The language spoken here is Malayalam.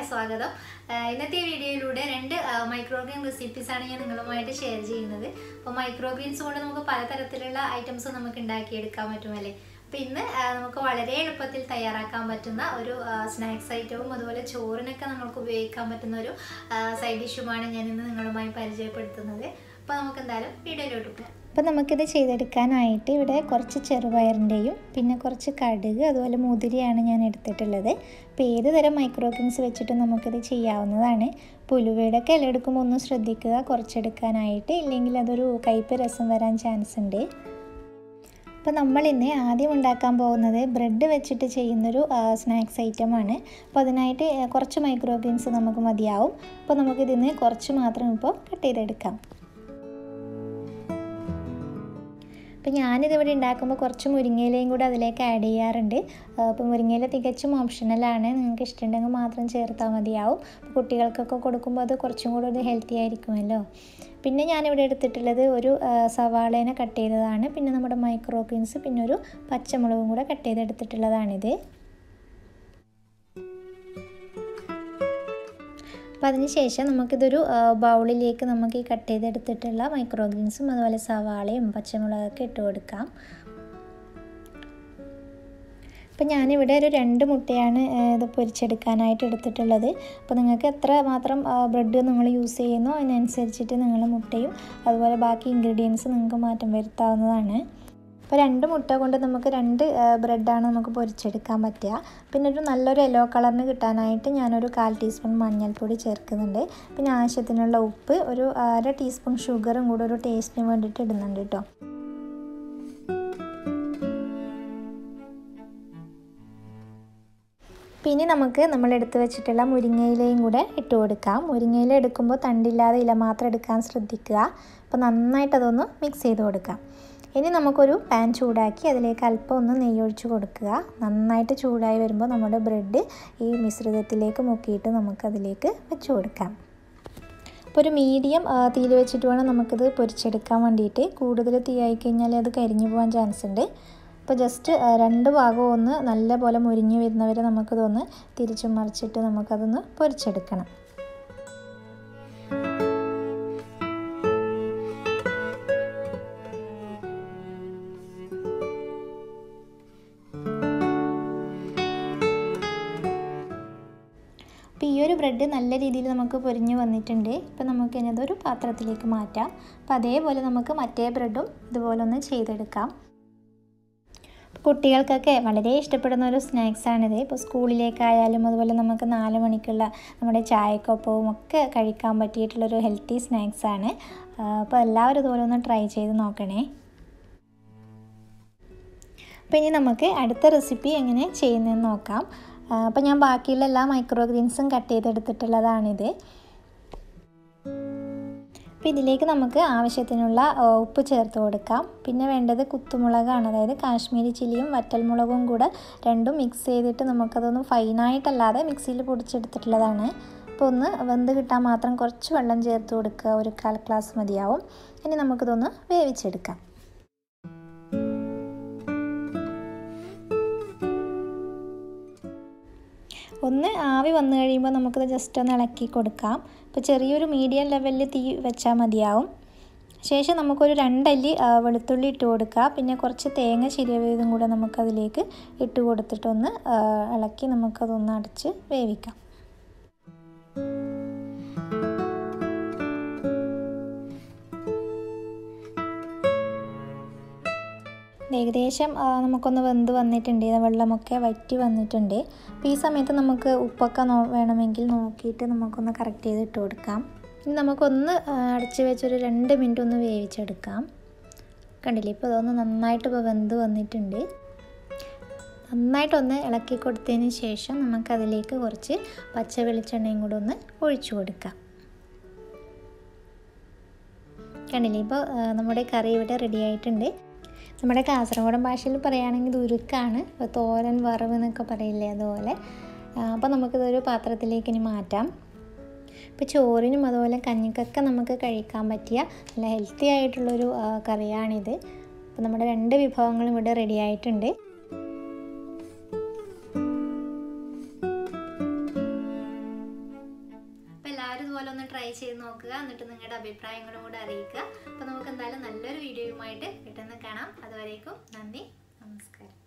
സ്വാഗതം ആഹ് ഇന്നത്തെ വീഡിയോയിലൂടെ രണ്ട് മൈക്രോഗ്രീൻ റെസിപ്പീസ് ആണ് ഞാൻ നിങ്ങളുമായിട്ട് ഷെയർ ചെയ്യുന്നത് അപ്പോൾ മൈക്രോഗ്രീൻസ് കൊണ്ട് നമുക്ക് പലതരത്തിലുള്ള ഐറ്റംസ് നമുക്ക് ഉണ്ടാക്കിയെടുക്കാൻ പറ്റുമല്ലേ അപ്പോൾ ഇന്ന് ആഹ് നമുക്ക് വളരെ എളുപ്പത്തിൽ തയ്യാറാക്കാൻ പറ്റുന്ന ഒരു സ്നാക്സ് ഐറ്റവും അതുപോലെ ചോറിനൊക്കെ നമുക്ക് ഉപയോഗിക്കാൻ പറ്റുന്ന ഒരു സൈഡ് ഡിഷുമാണ് ഞാൻ ഇന്ന് നിങ്ങളുമായി പരിചയപ്പെടുത്തുന്നത് അപ്പോൾ നമുക്ക് എന്തായാലും വീഡിയോയിലോട്ട് പോകാം അപ്പോൾ നമുക്കിത് ചെയ്തെടുക്കാനായിട്ട് ഇവിടെ കുറച്ച് ചെറുപയറിൻ്റെയും പിന്നെ കുറച്ച് കടുക് അതുപോലെ മുതിരയാണ് ഞാൻ എടുത്തിട്ടുള്ളത് അപ്പോൾ ഏത് തരം മൈക്രോഗ്രീൻസ് വെച്ചിട്ട് നമുക്കിത് ചെയ്യാവുന്നതാണ് പുലുവയുടെ ഒക്കെ ഇല എടുക്കുമ്പോൾ ഒന്ന് ശ്രദ്ധിക്കുക കുറച്ചെടുക്കാനായിട്ട് ഇല്ലെങ്കിൽ അതൊരു കയ്പ്പ് രസം വരാൻ ചാൻസ് ഉണ്ട് അപ്പോൾ നമ്മൾ ഇന്ന് ആദ്യം ഉണ്ടാക്കാൻ പോകുന്നത് ബ്രെഡ് വെച്ചിട്ട് ചെയ്യുന്നൊരു സ്നാക്സ് ഐറ്റമാണ് അപ്പോൾ അതിനായിട്ട് കുറച്ച് മൈക്രോഗ്രീൻസ് നമുക്ക് മതിയാവും അപ്പോൾ നമുക്കിതിന്ന് കുറച്ച് മാത്രം ഇപ്പോൾ കട്ട് ചെയ്തെടുക്കാം അപ്പോൾ ഞാനിതിവിടെ ഉണ്ടാക്കുമ്പോൾ കുറച്ച് മുരിങ്ങയിലയും കൂടെ അതിലേക്ക് ആഡ് ചെയ്യാറുണ്ട് അപ്പോൾ മുരിങ്ങയില തികച്ചും ഓപ്ഷണലാണ് നിങ്ങൾക്ക് ഇഷ്ടമുണ്ടെങ്കിൽ മാത്രം ചേർത്താൽ മതിയാവും അപ്പോൾ കുട്ടികൾക്കൊക്കെ കൊടുക്കുമ്പോൾ അത് കുറച്ചും കൂടെ ഒരു ഹെൽത്തി ആയിരിക്കുമല്ലോ പിന്നെ ഞാനിവിടെ എടുത്തിട്ടുള്ളത് ഒരു സവാളേനെ കട്ട് ചെയ്തതാണ് പിന്നെ നമ്മുടെ മൈക്രോ ഗ്രീൻസ് പിന്നെ ഒരു പച്ചമുളകും കൂടെ കട്ട് ചെയ്തെടുത്തിട്ടുള്ളതാണിത് അപ്പോൾ അതിന് ശേഷം നമുക്കിതൊരു ബൗളിലേക്ക് നമുക്ക് ഈ കട്ട് ചെയ്തെടുത്തിട്ടുള്ള മൈക്രോ ഗ്രീൻസും അതുപോലെ സവാളയും പച്ചമുളകൊക്കെ ഇട്ട് കൊടുക്കാം അപ്പോൾ ഞാനിവിടെ ഒരു രണ്ട് മുട്ടയാണ് ഇത് പൊരിച്ചെടുക്കാനായിട്ട് എടുത്തിട്ടുള്ളത് അപ്പോൾ നിങ്ങൾക്ക് എത്ര മാത്രം ബ്രെഡ് നിങ്ങൾ യൂസ് ചെയ്യുന്നോ അതിനനുസരിച്ചിട്ട് നിങ്ങൾ മുട്ടയും അതുപോലെ ബാക്കി ഇൻഗ്രീഡിയൻസ് നിങ്ങൾക്ക് മാറ്റം വരുത്താവുന്നതാണ് അപ്പോൾ രണ്ട് മുട്ട കൊണ്ട് നമുക്ക് രണ്ട് ബ്രെഡാണ് നമുക്ക് പൊരിച്ചെടുക്കാൻ പറ്റുക പിന്നെ ഒരു നല്ലൊരു യെല്ലോ കളറിന് കിട്ടാനായിട്ട് ഞാനൊരു കാൽ ടീസ്പൂൺ മഞ്ഞൾപ്പൊടി ചേർക്കുന്നുണ്ട് പിന്നെ ആവശ്യത്തിനുള്ള ഉപ്പ് ഒരു അര ടീസ്പൂൺ ഷുഗറും കൂടെ ഒരു ടേസ്റ്റിന് വേണ്ടിയിട്ട് ഇടുന്നുണ്ട് കേട്ടോ പിന്നെ നമുക്ക് നമ്മൾ എടുത്ത് വെച്ചിട്ടുള്ള മുരിങ്ങയിലയും കൂടെ ഇട്ട് കൊടുക്കാം മുരിങ്ങയില എടുക്കുമ്പോൾ തണ്ടില്ലാതെ ഇല മാത്രം എടുക്കാൻ ശ്രദ്ധിക്കുക അപ്പോൾ നന്നായിട്ട് അതൊന്ന് മിക്സ് ചെയ്ത് കൊടുക്കാം ഇനി നമുക്കൊരു പാൻ ചൂടാക്കി അതിലേക്ക് അല്പം ഒന്ന് നെയ്യൊഴിച്ച് കൊടുക്കുക നന്നായിട്ട് ചൂടായി വരുമ്പോൾ നമ്മുടെ ബ്രെഡ് ഈ മിശ്രിതത്തിലേക്ക് മുക്കിയിട്ട് നമുക്കതിലേക്ക് വെച്ച് കൊടുക്കാം അപ്പോൾ ഒരു മീഡിയം തീയിൽ വെച്ചിട്ട് വേണം നമുക്കിത് പൊരിച്ചെടുക്കാൻ വേണ്ടിയിട്ട് കൂടുതൽ തീ ആയി കഴിഞ്ഞാൽ അത് കരിഞ്ഞു പോകാൻ ചാൻസ് ഉണ്ട് അപ്പോൾ ജസ്റ്റ് രണ്ട് ഭാഗവും ഒന്ന് നല്ല പോലെ മുരിഞ്ഞ് വരുന്നവരെ നമുക്കിതൊന്ന് തിരിച്ചും മറിച്ചിട്ട് നമുക്കതൊന്ന് പൊരിച്ചെടുക്കണം അപ്പോൾ ഈ ഒരു ബ്രെഡ് നല്ല രീതിയിൽ നമുക്ക് പൊരിഞ്ഞ് വന്നിട്ടുണ്ട് ഇപ്പോൾ നമുക്ക് ഇനി അതൊരു പാത്രത്തിലേക്ക് മാറ്റാം അപ്പോൾ അതേപോലെ നമുക്ക് മറ്റേ ബ്രെഡും ഇതുപോലെ ഒന്ന് ചെയ്തെടുക്കാം കുട്ടികൾക്കൊക്കെ വളരെ ഇഷ്ടപ്പെടുന്ന ഒരു സ്നാക്സാണിത് ഇപ്പോൾ സ്കൂളിലേക്കായാലും അതുപോലെ നമുക്ക് നാല് മണിക്കുള്ള നമ്മുടെ ചായക്കൊപ്പവും ഒക്കെ കഴിക്കാൻ പറ്റിയിട്ടുള്ളൊരു ഹെൽത്തി സ്നാക്സാണ് അപ്പോൾ എല്ലാവരും ഇതുപോലെ ഒന്ന് ട്രൈ ചെയ്ത് നോക്കണേ അപ്പോൾ ഇനി നമുക്ക് അടുത്ത റെസിപ്പി എങ്ങനെ ചെയ്യുന്നതെന്ന് നോക്കാം അപ്പോൾ ഞാൻ ബാക്കിയുള്ള എല്ലാ മൈക്രോ ഗ്രീൻസും കട്ട് ചെയ്തെടുത്തിട്ടുള്ളതാണിത് അപ്പോൾ ഇതിലേക്ക് നമുക്ക് ആവശ്യത്തിനുള്ള ഉപ്പ് ചേർത്ത് കൊടുക്കാം പിന്നെ വേണ്ടത് കുത്തുമുളകാണ് അതായത് കാശ്മീരി ചില്ലിയും വറ്റൽമുളകും കൂടെ രണ്ടും മിക്സ് ചെയ്തിട്ട് നമുക്കതൊന്ന് ഫൈനായിട്ടല്ലാതെ മിക്സിയിൽ പൊടിച്ചെടുത്തിട്ടുള്ളതാണ് അപ്പോൾ ഒന്ന് വെന്ത് കിട്ടാൻ മാത്രം കുറച്ച് വെള്ളം ചേർത്ത് കൊടുക്കുക ഒരു കാൽ ഗ്ലാസ് മതിയാവും ഇനി നമുക്കിതൊന്ന് വേവിച്ചെടുക്കാം ഒന്ന് ആവി വന്നു കഴിയുമ്പോൾ നമുക്കത് ജസ്റ്റ് ഒന്ന് ഇളക്കി കൊടുക്കാം ഇപ്പോൾ ചെറിയൊരു മീഡിയം ലെവലിൽ തീ വെച്ചാൽ മതിയാവും ശേഷം നമുക്കൊരു രണ്ടല്ലി വെളുത്തുള്ളി ഇട്ട് കൊടുക്കുക പിന്നെ കുറച്ച് തേങ്ങ ചിരവിയതും കൂടെ നമുക്കതിലേക്ക് ഇട്ട് കൊടുത്തിട്ടൊന്ന് ഇളക്കി നമുക്കതൊന്ന് അടച്ച് വേവിക്കാം ഏകദേശം നമുക്കൊന്ന് വെന്ത് വന്നിട്ടുണ്ട് വെള്ളമൊക്കെ വറ്റി വന്നിട്ടുണ്ട് അപ്പോൾ ഈ സമയത്ത് നമുക്ക് ഉപ്പൊക്കെ നോ വേണമെങ്കിൽ നോക്കിയിട്ട് നമുക്കൊന്ന് കറക്റ്റ് ചെയ്ത് ഇട്ട് കൊടുക്കാം ഇനി നമുക്കൊന്ന് അടച്ച് വെച്ചൊരു രണ്ട് മിനിറ്റ് ഒന്ന് വേവിച്ചെടുക്കാം കണ്ടില്ലേ ഇപ്പോൾ ഇതൊന്ന് നന്നായിട്ട് ഇപ്പോൾ വെന്ത് വന്നിട്ടുണ്ട് നന്നായിട്ടൊന്ന് ഇളക്കി കൊടുത്തതിന് ശേഷം നമുക്കതിലേക്ക് കുറച്ച് പച്ച വെളിച്ചെണ്ണയും കൂടെ ഒന്ന് ഒഴിച്ചു കൊടുക്കാം കണ്ടില്ലേ ഇപ്പോൾ നമ്മുടെ കറി ഇവിടെ റെഡി ആയിട്ടുണ്ട് നമ്മുടെ കാസർഗോഡൻ ഭാഷയിൽ പറയുകയാണെങ്കിൽ ഇത് ഉരുക്കാണ് ഇപ്പോൾ തോരൻ വറവ് എന്നൊക്കെ പറയില്ലേ അതുപോലെ അപ്പോൾ നമുക്കിതൊരു പാത്രത്തിലേക്ക് ഇനി മാറ്റാം ഇപ്പോൾ ചോറിനും അതുപോലെ കഞ്ഞിക്കൊക്കെ നമുക്ക് കഴിക്കാൻ പറ്റിയ നല്ല ഹെൽത്തി ആയിട്ടുള്ളൊരു കറിയാണിത് അപ്പോൾ നമ്മുടെ രണ്ട് വിഭവങ്ങളും ഇവിടെ റെഡി ആയിട്ടുണ്ട് ഇതുപോലെ ഒന്ന് ട്രൈ ചെയ്ത് നോക്കുക എന്നിട്ട് നിങ്ങളുടെ അഭിപ്രായങ്ങളും കൂടെ അറിയിക്കുക അപ്പോൾ നമുക്ക് എന്തായാലും നല്ലൊരു വീഡിയോയുമായിട്ട് പെട്ടെന്ന് കാണാം അതുവരേക്കും നന്ദി നമസ്കാരം